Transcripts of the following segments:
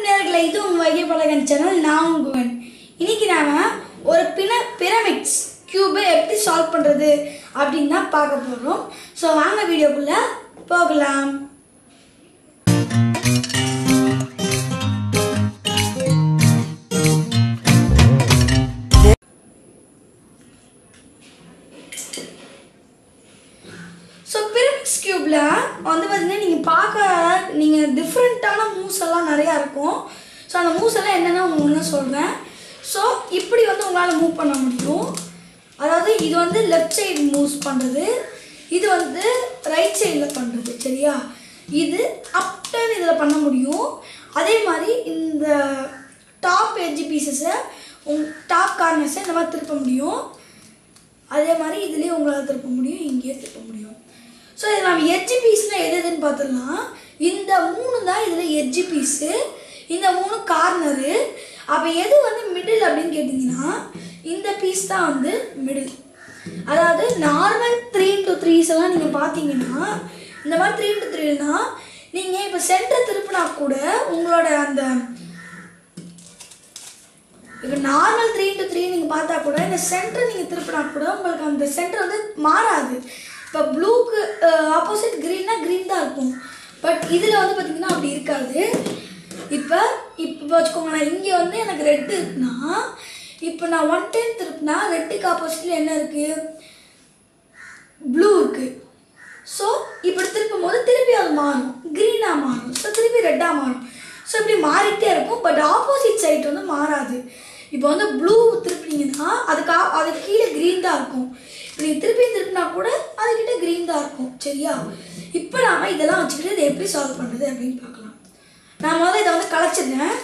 நேர்களை இது உங்கள் வைகை பழகன் சேனல் நான் உங்குவன் இன்னைக்கு நாம ஒரு பின பிரமிட்ஸ் கியூபை எப்படி சால்வ் பண்ணுறது அப்படின்னு தான் பார்க்க போகிறோம் ஸோ வாங்க வீடியோக்குள்ளே போகலாம் ஸோ பிரமிட்ஸ் கியூப்பில் வந்து பார்த்தீங்கன்னா நீங்கள் பார்க்க நீங்கள் டிஃப்ரெண்ட்டான மூவ்ஸ் எல்லாம் நிறையா இருக்கும் ஸோ அந்த மூவ்ஸ் எல்லாம் என்னென்ன ஒன்று சொல்கிறேன் ஸோ இப்படி வந்து உங்களால் மூவ் பண்ண முடியும் அதாவது இது வந்து லெஃப்ட் சைடு மூவ்ஸ் பண்ணுறது இது வந்து ரைட் சைடில் பண்ணுறது சரியா இது அப் டர்ன் இதில் பண்ண முடியும் அதே மாதிரி இந்த டாப் எட்ஜ் பீசஸை உங் டாப் கார்னர்ஸை இந்த மாதிரி திருப்ப முடியும் அதே மாதிரி இதுலேயும் உங்களால் திருப்ப முடியும் இங்கேயே திருப்ப முடியும் ஸோ இது நம்ம எட்ஜி பீஸ்னால் எது எதுன்னு பார்த்துடலாம் இந்த மூணு தான் இதில் எட்ஜி பீஸு இந்த மூணு கார்னரு அப்போ எது வந்து மிடில் அப்படின்னு கேட்டிங்கன்னா இந்த பீஸ் தான் வந்து மிடில் அதாவது நார்மல் த்ரீ இன்ட்டு த்ரீஸ் எல்லாம் நீங்கள் பார்த்தீங்கன்னா இந்த மாதிரி த்ரீ இன்ட்டு த்ரீனா நீங்கள் இப்போ சென்டர் திருப்பினா கூட உங்களோட அந்த இப்போ நார்மல் த்ரீ இன்ட்டு த்ரீ நீங்கள் பார்த்தா கூட இந்த சென்டர் நீங்கள் திருப்பினா கூட உங்களுக்கு அந்த சென்டர் வந்து மாறாது இப்போ ப்ளூக்கு ஆப்போசிட் க்ரீன்னா க்ரீன் தான் இருக்கும் பட் இதில் வந்து பார்த்திங்கன்னா அப்படி இருக்காது இப்போ இப்போ வச்சுக்கோங்களேன் இங்கே வந்து எனக்கு ரெட்டு இருக்குன்னா இப்போ நான் ஒன் டைம் திருப்பினா ரெட்டுக்கு ஆப்போசிட்டில் என்ன இருக்குது ப்ளூ இருக்குது ஸோ இப்படி திருப்பும் போது திருப்பி அது மாறும் க்ரீனாக மாறும் ஸோ திருப்பி ரெட்டாக மாறும் ஸோ இப்படி மாறிட்டே இருக்கும் பட் ஆப்போசிட் சைட் வந்து மாறாது இப்போ வந்து ப்ளூ திருப்பினீங்கன்னா அதுக்கு ஆ- அதுக்கு கீழே க்ரீன் தான் இருக்கும் இப்போ நீங்கள் திருப்பி திருப்பினா கூட அதுக்கிட்ட க்ரீன் தான் இருக்கும் சரியா இப்போ நாம இதெல்லாம் வச்சுக்கிட்டு இதை எப்படி சால்வ் பண்ணுறது அப்படின்னு பார்க்கலாம் நான் முதல்ல இதை வந்து கலைச்சிருந்தேன்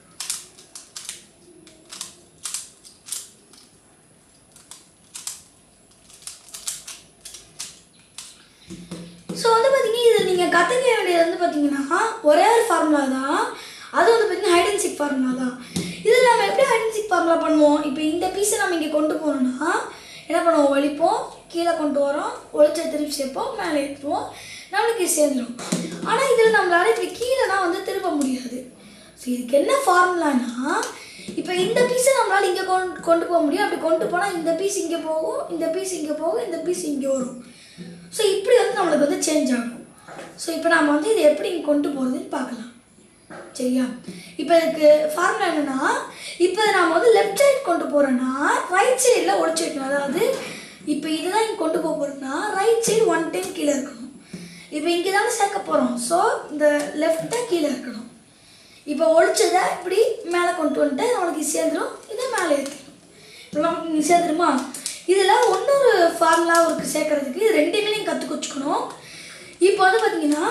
ஸோ வந்து பார்த்தீங்கன்னா இதில் நீங்கள் கற்றுக்க வேண்டியது வந்து பார்த்தீங்கன்னா ஒரே ஒரு ஃபார்முலா தான் அது வந்து பார்த்தீங்கன்னா ஹைட் அண்ட் சிக் ஃபார்முலா தான் இதில் நம்ம எப்படி ஹைட் அண்ட் சிக் ஃபார்முலா பண்ணுவோம் இப்போ இந்த பீஸை நம்ம இங்கே கொண்டு போகணும்னா என்ன பண்ணுவோம் ஒழிப்போம் கீழே கொண்டு வரோம் ஒழிச்ச திருப்பி சேர்ப்போம் மேலே ஏற்றுவோம் நம்மளுக்கு இது சேர்ந்துடும் ஆனால் இதில் நம்மளால இப்படி கீழேனா வந்து திருப்ப முடியாது ஸோ இதுக்கு என்ன ஃபார்முலானா இப்போ இந்த பீஸை நம்மளால் இங்கே கொண்டு கொண்டு போக முடியும் அப்படி கொண்டு போனால் இந்த பீஸ் இங்கே போகும் இந்த பீஸ் இங்கே போகும் இந்த பீஸ் இங்கே வரும் ஸோ இப்படி வந்து நம்மளுக்கு வந்து சேஞ்ச் ஆகும் ஸோ இப்போ நம்ம வந்து இதை எப்படி இங்கே கொண்டு போகிறதுன்னு பார்க்கலாம் சரியா இப்போ இதுக்கு ஃபார்முலா என்னன்னா இப்போ நாம் வந்து லெஃப்ட் சைடு கொண்டு போகிறோன்னா ரைட் சைடில் உடச்சி வைக்கணும் அதாவது இப்போ இதுதான் இங்கே கொண்டு போக போகிறோம்னா ரைட் சைடு ஒன் டைம் கீழே இருக்கணும் இப்போ இங்கே தானே சேர்க்க போகிறோம் ஸோ இந்த லெஃப்ட்டாக கீழே இருக்கணும் இப்போ ஒழிச்சதை இப்படி மேலே கொண்டு வந்துட்டு நம்மளுக்கு இது சேர்ந்துடும் இதை மேலே ஏற்றிடும் இப்போ நமக்கு இங்கே சேர்ந்துருமா இதில் இன்னொரு ஃபார்முலா இருக்குது சேர்க்கறதுக்கு இது ரெண்டையுமே நீங்கள் கற்றுக்க வச்சுக்கணும் இப்போ வந்து பார்த்தீங்கன்னா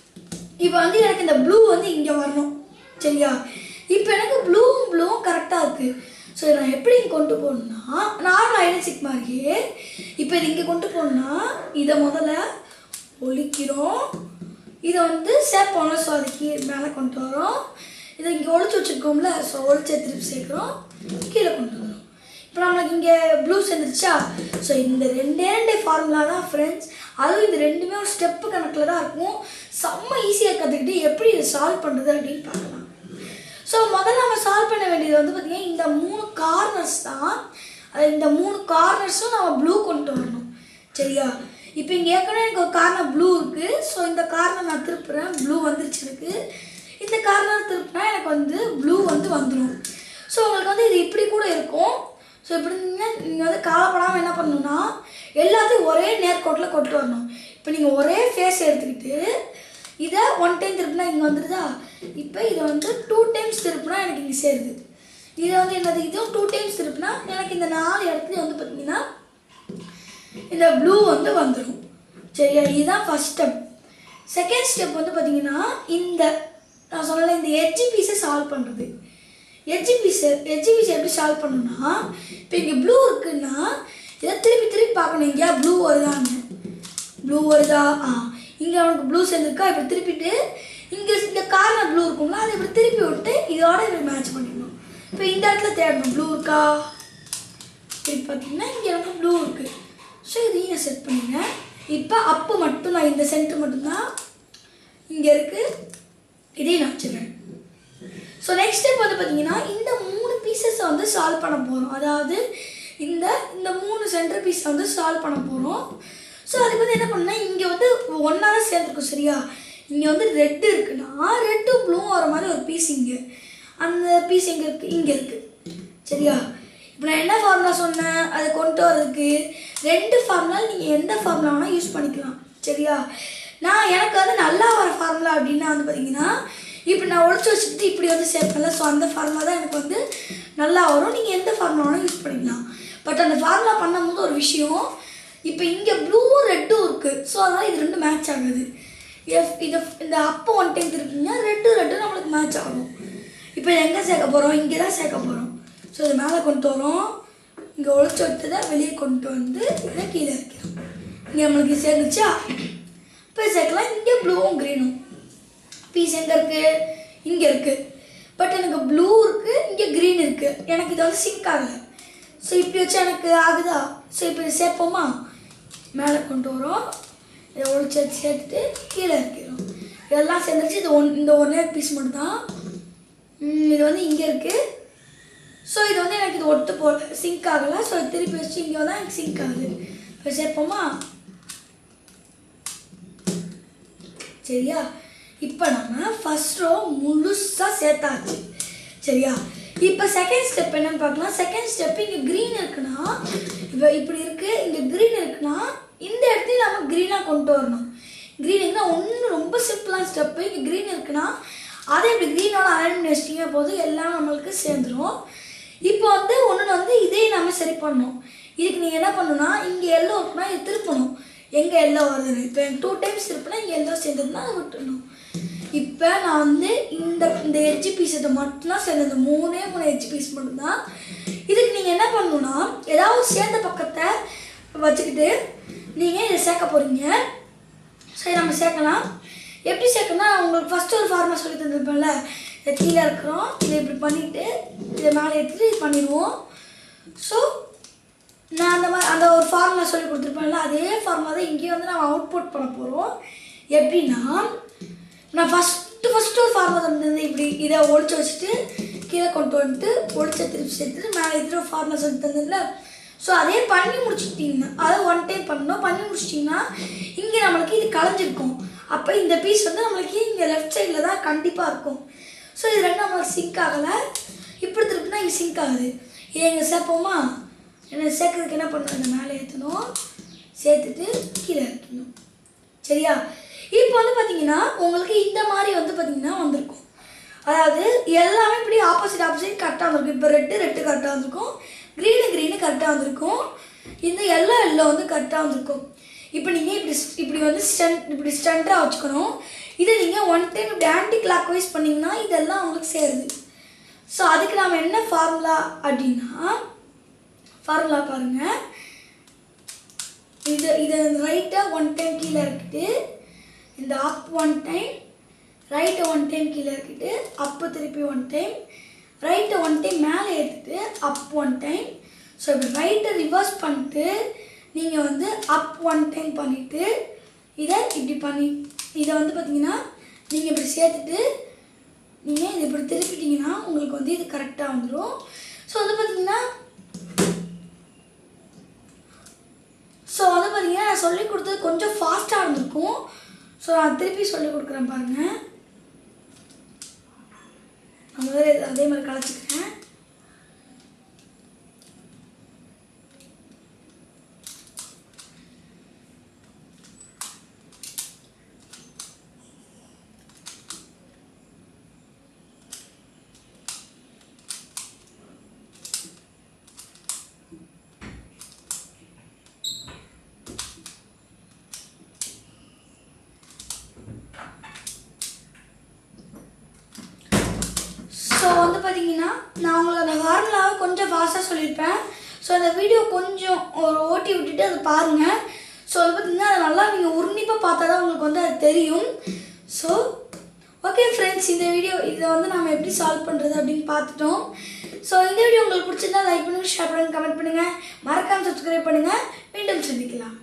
இப்போ வந்து எனக்கு இந்த ப்ளூ வந்து இங்கே வரணும் சரியா இப்போ எனக்கு ப்ளூவும் ப்ளூவும் கரெக்டாக இருக்குது ஸோ இதை நான் எப்படி இங்கே கொண்டு போகணும்னா நார்மல் ஐடன்சிக் மாதிரியே இப்போ இது இங்கே கொண்டு போகணும்னா இதை முதல்ல ஒழிக்கிறோம் இதை வந்து சேர்ப்போம்ல ஸோ அதுக்கு மேலே கொண்டு வரோம் இதை இங்கே ஒழிச்சு வச்சுருக்கோம்ல ஸோ ஒழிச்சு திருப்பி சேர்க்குறோம் கீழே கொண்டு வரோம் இப்போ நம்மளுக்கு இங்கே ப்ளூ சேர்ந்துருச்சா ஸோ இந்த ரெண்டே ரெண்டே ஃபார்முலா தான் ஃப்ரெண்ட்ஸ் அதுவும் இந்த ரெண்டுமே ஒரு ஸ்டெப்பு கணக்கில் தான் இருக்கும் செம்ம ஈஸியாக கற்றுக்கிட்டு எப்படி இதை சால்வ் பண்ணுறது அப்படின்னு பார்க்கலாம் ஸோ முதல்ல நம்ம சால்வ் பண்ண வேண்டியது வந்து பார்த்திங்கன்னா இந்த மூணு கார்னர்ஸ் தான் அது இந்த மூணு கார்னர்ஸும் நம்ம ப்ளூ கொண்டு வரணும் சரியா இப்போ இங்கே ஏற்கனவே எனக்கு ஒரு கார்னர் ப்ளூ இருக்குது ஸோ இந்த கார்னர் நான் திருப்புறேன் ப்ளூ வந்துருச்சு எனக்கு இந்த கார்னர் திருப்பினா எனக்கு வந்து ப்ளூ வந்து வந்துடும் ஸோ உங்களுக்கு வந்து இது இப்படி கூட இருக்கும் ஸோ இப்படி நீங்கள் நீங்கள் வந்து கவலைப்படாமல் என்ன பண்ணணும்னா எல்லாத்தையும் ஒரே நேர்கோட்டில் கொண்டு வரணும் இப்போ நீங்கள் ஒரே ஃபேஸ் எடுத்துக்கிட்டு இதை ஒன் டைம் திருப்பினா இங்கே வந்துடுதா இப்போ இதை வந்து டூ டைம்ஸ் திருப்பினா எனக்கு இங்கே சேருது இதை வந்து என்னது இதுவும் டூ டைம்ஸ் திருப்பினா எனக்கு இந்த நாலு இடத்துலையும் வந்து பார்த்தீங்கன்னா இந்த ப்ளூ வந்து வந்துடும் சரியா இதுதான் ஃபஸ்ட் ஸ்டெப் செகண்ட் ஸ்டெப் வந்து பார்த்தீங்கன்னா இந்த நான் சொன்னல இந்த எட்ஜி பீஸை சால்வ் பண்ணுறது எட்ஜி பீஸை எட்ஜி பீஸை எப்படி சால்வ் பண்ணணும்னா இப்போ இங்கே ப்ளூ இருக்குன்னா இதை திருப்பி திருப்பி பார்க்கணும் எங்கேயா ப்ளூ வருதான்னு ப்ளூ வருதா ஆ இங்கே அவனுக்கு ப்ளூ சேர்ந்துருக்கா இப்படி திருப்பிட்டு இங்கே இந்த கார்னர் ப்ளூ இருக்கும்ல அதை இப்படி திருப்பி விட்டு இதோட இப்படி மேட்ச் பண்ணிடணும் இப்போ இந்த இடத்துல தேடணும் ப்ளூ இருக்கா திருப்பி பார்த்தீங்கன்னா இங்கே எனக்கு ப்ளூ இருக்குது ஸோ இதையும் நான் செட் பண்ணிடுறேன் இப்போ அப்பு மட்டும் நான் இந்த சென்டர் மட்டும்தான் இங்கே இருக்குது இதையும் நான் வச்சுருவேன் ஸோ நெக்ஸ்ட் ஸ்டெப் வந்து பார்த்தீங்கன்னா இந்த மூணு பீசஸை வந்து சால்வ் பண்ண போகிறோம் அதாவது இந்த இந்த மூணு சென்டர் பீஸை வந்து சால்வ் பண்ண போகிறோம் ஸோ அதுக்கு வந்து என்ன பண்ணா இங்கே வந்து ஒன்றா தான் சேர்ந்துருக்கும் சரியா இங்கே வந்து ரெட்டு இருக்குன்னா ரெட்டும் ப்ளூவும் வர மாதிரி ஒரு பீஸ் இங்கே அந்த பீஸ் எங்கே இருக்குது இங்கே இருக்குது சரியா இப்போ நான் என்ன ஃபார்முலா சொன்னேன் அதை கொண்டு வரதுக்கு ரெண்டு ஃபார்முலா நீங்கள் எந்த ஃபார்முலா வேணால் யூஸ் பண்ணிக்கலாம் சரியா நான் எனக்கு வந்து நல்லா வர ஃபார்முலா அப்படின்னா வந்து பார்த்தீங்கன்னா இப்போ நான் ஒழிச்சு வச்சுட்டு இப்படி வந்து சேர்ப்பேன்ல ஸோ அந்த ஃபார்முலா தான் எனக்கு வந்து நல்லா வரும் நீங்கள் எந்த ஃபார்முலா வேணால் யூஸ் பண்ணிக்கலாம் பட் அந்த ஃபார்முலா பண்ணும்போது ஒரு விஷயம் இப்போ இங்கே ப்ளூவும் ரெட்டும் இருக்குது ஸோ அதனால் இது ரெண்டும் மேட்ச் ஆகுது எஃப் இதை இந்த அப்போ ஒன் டைம் இருக்குங்க ரெட்டு ரெட்டு நம்மளுக்கு மேட்ச் ஆகும் இப்போ எங்கே சேர்க்க போகிறோம் இங்கே தான் சேர்க்க போகிறோம் ஸோ இது மேலே கொண்டு வரோம் இங்கே ஒழிச்சு விட்டதை வெளியே கொண்டு வந்து இதை கீழே வைக்கிறோம் இங்கே நம்மளுக்கு சேர்ந்துச்சா இப்போ சேர்க்கலாம் இங்கே ப்ளூவும் க்ரீனும் பீஸ் எங்கே இருக்குது இங்கே இருக்குது பட் எனக்கு ப்ளூ இருக்குது இங்கே க்ரீன் இருக்குது எனக்கு இது வந்து சிங்க் ஆகலை ஸோ இப்படி வச்சு எனக்கு ஆகுதா ஸோ இப்போ இதை சேர்ப்போமா மேலே கொண்டு வரோம் இதை ஒழிச்சு வச்சு சேர்த்துட்டு கீழே இருக்கிறோம் இதெல்லாம் சேர்ந்துச்சு இது ஒன் இந்த ஒன்றே பீஸ் மட்டும்தான் ம், இது வந்து இங்கே இருக்குது ஸோ இது வந்து எனக்கு இது ஒட்டு போல சிங்க் ஆகலை ஸோ திருப்பி வச்சு இங்கே வந்தால் எனக்கு சிங்க் ஆகுது இப்போ சேர்ப்போமா சரியா இப்போ நம்ம ஃபர்ஸ்ட் ரோ முழுசாக சேர்த்தாச்சு சரியா இப்போ செகண்ட் ஸ்டெப் என்னன்னு பார்க்கலாம் செகண்ட் ஸ்டெப் இங்கே க்ரீன் இருக்குன்னா இப்போ இப்படி இருக்குது இங்கே க்ரீன் இருக்குன்னா இந்த இடத்தையும் நம்ம க்ரீனாக கொண்டு வரணும் க்ரீன் எங்கன்னா ஒன்று ரொம்ப சிம்பிளான ஸ்டெப்பு இங்கே க்ரீன் இருக்குன்னா அதை இப்படி க்ரீனோட அலைன் பண்ணி வச்சிட்டிங்க போது எல்லாம் நம்மளுக்கு சேர்ந்துரும் இப்போ வந்து ஒன்று வந்து இதே நம்ம சரி பண்ணணும் இதுக்கு நீங்கள் என்ன பண்ணணும்னா இங்கே எல்லோ இருக்குன்னா இது திருப்பணும் எங்கே எல்லோ வருதுன்னு இப்போ எனக்கு டூ டைம்ஸ் திருப்பினா இங்கே எல்லோ சேர்ந்துருந்தா அதை விட்டுடணும் இப்போ நான் வந்து இந்த இந்த எட்ஜ் பீஸ் இதை மட்டும்தான் சேர்ந்து இந்த மூணே மூணு எட்ஜ் பீஸ் மட்டும்தான் இதுக்கு நீங்கள் என்ன பண்ணணும்னா ஏதாவது சேர்ந்த பக்கத்தை வச்சுக்கிட்டு நீங்கள் இதை சேர்க்க போகிறீங்க சரி நம்ம சேர்க்கலாம் எப்படி சேர்க்கணும்னா உங்களுக்கு ஃபஸ்ட்டு ஒரு ஃபார்மா சொல்லி தந்திருப்பேன்ல இதை கீழே இருக்கிறோம் இதை இப்படி பண்ணிவிட்டு இதை மேலே எடுத்துட்டு இது பண்ணிடுவோம் ஸோ நான் அந்த மாதிரி அந்த ஒரு ஃபார்முலா சொல்லி கொடுத்துருப்பேன்ல அதே ஃபார்முலா தான் இங்கேயும் வந்து நம்ம அவுட்புட் பண்ண போகிறோம் எப்படின்னா நான் ஃபஸ்ட்டு ஃபஸ்ட்டு ஒரு ஃபார்முலா தந்தது இப்படி இதை ஒழிச்சு வச்சுட்டு கீழே கொண்டு வந்துட்டு ஒழிச்ச திருப்பி சேர்த்துட்டு மேலே எடுத்துட்டு ஒரு ஃபார்முலா சொல்லி தந்ததுல ஸோ அதே பண்ணி முடிச்சுட்டிங்கன்னா அதை ஒன் டைம் பண்ணணும் பண்ணி முடிச்சிட்டிங்கன்னா இங்கே நம்மளுக்கு இது கலைஞ்சிருக்கும் அப்போ இந்த பீஸ் வந்து நம்மளுக்கு இங்கே லெஃப்ட் சைடில் தான் கண்டிப்பாக இருக்கும் ஸோ இது ரெண்டும் நம்மளுக்கு சிங்க் ஆகலை இப்படி திருப்பினா இங்கே சிங்க் ஆகுது இதை இங்கே சேர்ப்போமா என்ன சேர்க்கறதுக்கு என்ன பண்ணணும் இந்த மேலே ஏற்றணும் சேர்த்துட்டு கீழே வைக்கணும் சரியா இப்போ வந்து பார்த்தீங்கன்னா உங்களுக்கு இந்த மாதிரி வந்து பார்த்தீங்கன்னா வந்திருக்கும் அதாவது எல்லாமே இப்படி ஆப்போசிட் ஆப்போசிட் கரெக்டாக வந்திருக்கும் இப்போ ரெட்டு ரெட்டு கரெக்டாக வந்திருக்கும் க்ரீனு க்ரீனு கரெக்டாக வந்திருக்கும் இந்த எல்லோ எல்லோ வந்து கரெக்டாக வந்திருக்கும் இப்போ நீங்கள் இப்படி ஸ்- இப்படி வந்து ஸ்டன் இப்படி ஸ்டண்டாக வச்சுக்கணும் இதை நீங்கள் ஒன் டைம் இப்படி ஆன்டி கிளாக் வைஸ் பண்ணிங்கன்னா இதெல்லாம் உங்களுக்கு சேருது ஸோ அதுக்கு நாம் என்ன ஃபார்முலா அப்படின்னா ஃபார்முலா பாருங்கள் இது இதை ரைட்டாக ஒன் டைம் கீழே இறக்கிட்டு இந்த அப் ஒன் டைம் ரைட்டை ஒன் டைம் கீழே இறக்கிட்டு அப்பு திருப்பி ஒன் டைம் ரைட்டை ஒன் டைம் மேலே ஏற்றிட்டு அப் ஒன் டைம் ஸோ இப்படி ரைட்டை ரிவர்ஸ் பண்ணிட்டு நீங்கள் வந்து அப் ஒன் டைம் பண்ணிவிட்டு இதை இப்படி பண்ணி இதை வந்து பார்த்தீங்கன்னா நீங்கள் இப்படி சேர்த்துட்டு நீங்கள் இதை இப்படி திருப்பிட்டீங்கன்னா உங்களுக்கு வந்து இது கரெக்டாக வந்துடும் ஸோ வந்து பார்த்தீங்கன்னா ஸோ வந்து பார்த்தீங்கன்னா நான் சொல்லி கொடுத்தது கொஞ்சம் ஃபாஸ்ட்டாக இருந்திருக்கும் ஸோ நான் திருப்பி சொல்லி கொடுக்குறேன் பாருங்கள் நான் முதல்ல இதை அதே மாதிரி கலைச்சிக்கிறேன் ஸோ வந்து பார்த்தீங்கன்னா நான் உங்களுக்கு அந்த ஃபார்முலாவை கொஞ்சம் ஃபாஸ்ட்டாக சொல்லியிருப்பேன் ஸோ அந்த வீடியோ கொஞ்சம் ஒரு ஓட்டி விட்டுட்டு அதை பாருங்கள் ஸோ அது பார்த்தீங்கன்னா அதை நல்லா நீங்கள் உன்னிப்பாக பார்த்தா தான் உங்களுக்கு வந்து அது தெரியும் ஸோ ஓகே ஃப்ரெண்ட்ஸ் இந்த வீடியோ இதை வந்து நம்ம எப்படி சால்வ் பண்ணுறது அப்படின்னு பார்த்துட்டோம் ஸோ இந்த வீடியோ உங்களுக்கு பிடிச்சிருந்தா லைக் பண்ணுங்கள் ஷேர் பண்ணுங்கள் கமெண்ட் பண்ணுங்கள் மறக்காமல் சப்ஸ்கிரைப் பண்ணுங்கள் மீண்டும் சந்திக்கலாம்